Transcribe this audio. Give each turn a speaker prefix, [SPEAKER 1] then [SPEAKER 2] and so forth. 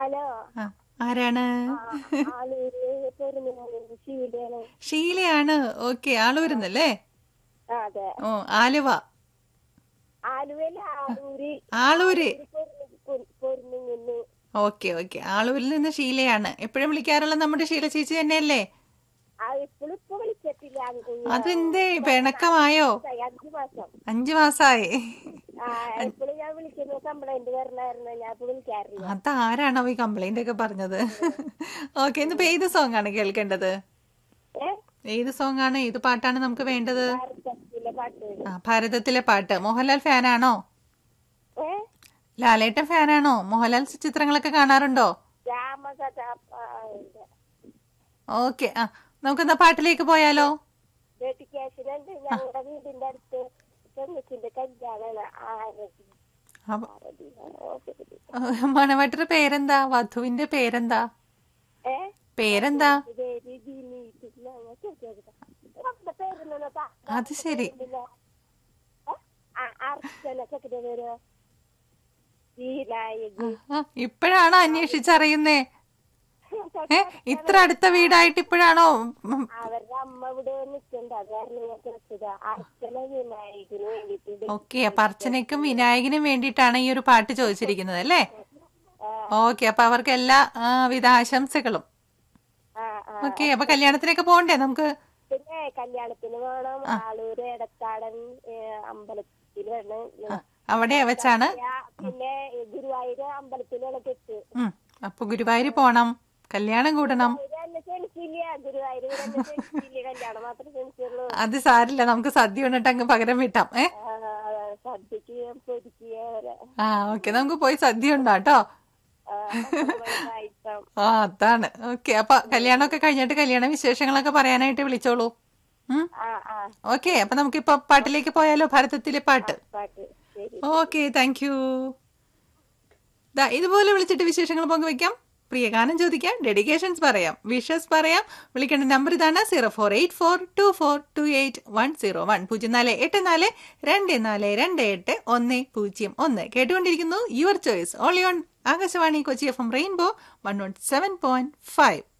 [SPEAKER 1] Hello
[SPEAKER 2] ആ, ആരാണ്
[SPEAKER 1] ആളൂര് പെരുന്നാള് ശീലയാണ്
[SPEAKER 2] ഷീലയാണ് ഓക്കെ ആളൂരുന്നല്ലേ
[SPEAKER 1] ആ അതെ
[SPEAKER 2] ഓ ആലുവ
[SPEAKER 1] ആലുവയിൽ ആളൂര്
[SPEAKER 2] ആളൂര്
[SPEAKER 1] പൊരുന്നിങ്ങന്ന്
[SPEAKER 2] ഓക്കെ ഓക്കെ ആളൂരിൽ നിന്ന് ഷീലയാണ് എപ്പോഴും വിളിക്കാറുള്ള നമ്മുടെ ഷീല ചേച്ചി തന്നെയല്ലേ
[SPEAKER 1] ആ ഇപ്പോഴും ഇപ്പൊ വിളിച്ചിട്ടില്ല
[SPEAKER 2] അതെന്തേ പിണക്കമായോ
[SPEAKER 1] അഞ്ചു മാസം
[SPEAKER 2] അഞ്ചു മാസായി
[SPEAKER 1] ആ എപ്പോഴും ഞാൻ വിളിക്കുന്ന കംപ്ലൈന്റ് വരണായിരുന്നു ഞാൻ ഇപ്പൊ വിളിക്കാറില്ല
[SPEAKER 2] അതാരാണോ ഈ കംപ്ലൈന്റ് ഒക്കെ പറഞ്ഞത് ഓക്കെ ഇന്നിപ്പോ ഏത് സോങ് ആണ് കേൾക്കേണ്ടത്
[SPEAKER 1] ഏ
[SPEAKER 2] ഏത് സോങ് ആണ് ഏത് പാട്ടാണ് നമുക്ക് വേണ്ടത്
[SPEAKER 1] ഭാരതത്തിലെ പാട്ട്
[SPEAKER 2] ആ ഭാരതത്തിലെ പാട്ട് മോഹൻലാൽ ഫാനാണോ
[SPEAKER 1] ഏ
[SPEAKER 2] ലാലേട്ടൻ ഫാനാണോ മോഹൻലാൽ ചിത്രങ്ങളൊക്കെ കാണാറുണ്ടോ
[SPEAKER 1] രാമകഥ ആ,
[SPEAKER 2] ഓക്കെ ആ നമുക്കെന്നാ പാട്ടിലേക്ക് പോയാലോ
[SPEAKER 1] ഡെഡിക്കേഷനുണ്ട് ഞങ്ങളുടെ വീടിന്റെ അടുത്ത് പെൺകുച്ചിന്റെ കല്യാണമാണ് ആരതി
[SPEAKER 2] അപ്പൊ
[SPEAKER 1] ആരതി ഓ, ശരി.
[SPEAKER 2] മണവട്ടരുടെ പേരെന്താ വധുവിന്റെ പേരെന്താ
[SPEAKER 1] ഏ
[SPEAKER 2] പേരെന്താ
[SPEAKER 1] പേര് ദിനീഷ് ഞങ്ങൾ ചോദിച്ചത് നമ്മുടെ പേരൊന്നും താ-
[SPEAKER 2] അത് ശരി
[SPEAKER 1] ഇല്ല. ഏ? ആ, അർച്ചന ചെക്കൻ്റെ പേര് ശ്രീനായകി
[SPEAKER 2] ആ, ഇപ്പോഴാണോ അന്വേഷിച്ചറിയുന്നേ ഏ ഇത്ര അടുത്ത വീടായിട്ട് ഇപ്പോഴാണോ ഉം,
[SPEAKER 1] അവരുടെ അമ്മ ഇവിടെ നിൽക്കണ്ട അത് കാരണം ഞാൻ ചോദിച്ചത് അർച്ചന വിനായകന് വേണ്ടിട്ട്
[SPEAKER 2] ഓക്കെ അപ്പൊ അർച്ചനയ്ക്കും വിനായകനും വേണ്ടിയിട്ടാണ് ഈ ഒരു പാട്ട് ചോദിച്ചിരിക്കുന്നത് അല്ലേ ഓക്കെ അപ്പൊ അവർക്ക് എല്ലാ ആ, വിധ ആശംസകളും
[SPEAKER 1] ആ ആ
[SPEAKER 2] ഓക്കെ അപ്പൊ കല്യാണത്തിനൊക്കെ പോകണ്ടേ നമുക്ക്
[SPEAKER 1] പിന്നെ കല്യാണത്തിന് വേണം ആളൂര് എടത്താടൻ ഏ, അമ്പലത്തിൽ വേണം
[SPEAKER 2] ആ, അവിടെ വെച്ചാണ്
[SPEAKER 1] ഞാൻ പിന്നെ ഗുരുവായൂര് അമ്പലത്തിലാണ് കെട്ട്
[SPEAKER 2] ഉം അപ്പൊ ഗുരുവായൂർ പോണം കല്യാണം കൂടണം
[SPEAKER 1] ഇത് എന്നെ ക്ഷണിച്ചില്ല ഗുരുവായൂര് ഇവിടെ എന്നെ ക്ഷണിച്ചില്ല കല്യാണം മാത്രമേ ക്ഷണിച്ചുള്ളൂ
[SPEAKER 2] അത് സാരില്ല നമുക്ക് സദ്യ കൊണ്ടിട്ട് അങ്ങ് പകരം വിട്ടാം ഏ
[SPEAKER 1] ആ, സദ്യക്ക് പൊരിക്കുക വരെ
[SPEAKER 2] ആ ഓക്കെ നമുക്ക് പോയി സദ്യ ഉണ്ടാട്ടോ
[SPEAKER 1] ആ, നമ്മള് പായസം
[SPEAKER 2] ആ അതാണ് ഓക്കെ അപ്പൊ കല്യാണമൊക്കെ കഴിഞ്ഞിട്ട് കല്യാണ വിശേഷങ്ങളൊക്കെ പറയാനായിട്ട് വിളിച്ചോളൂ ഉം
[SPEAKER 1] ആ ആ
[SPEAKER 2] ഓക്കെ അപ്പൊ നമുക്കിപ്പൊ പാട്ടിലേക്ക് പോയാലോ ഭാരതത്തിലെ പാട്ട്
[SPEAKER 1] പാട്ട് ശരി
[SPEAKER 2] ഓക്കെ താങ്ക് യു ദാ ഇതുപോലെ വിളിച്ചിട്ട് വിശേഷങ്ങൾ പങ്കുവെക്കാം പ്രിയ ഗാനം ചോദിക്കാം ഡെഡിക്കേഷൻസ് പറയാം വിഷസ് പറയാം വിളിക്കേണ്ട നമ്പർ ഇതാണ് zero four eight four two four two eight one zero one പൂജ്യം നാല് എട്ട് നാല് രണ്ട് നാല് രണ്ട് എട്ട് ഒന്ന് പൂജ്യം ഒന്ന് കേട്ടുകൊണ്ടിരിക്കുന്നു your choice only on Akashvani Kochi F M rainbow one one seven point five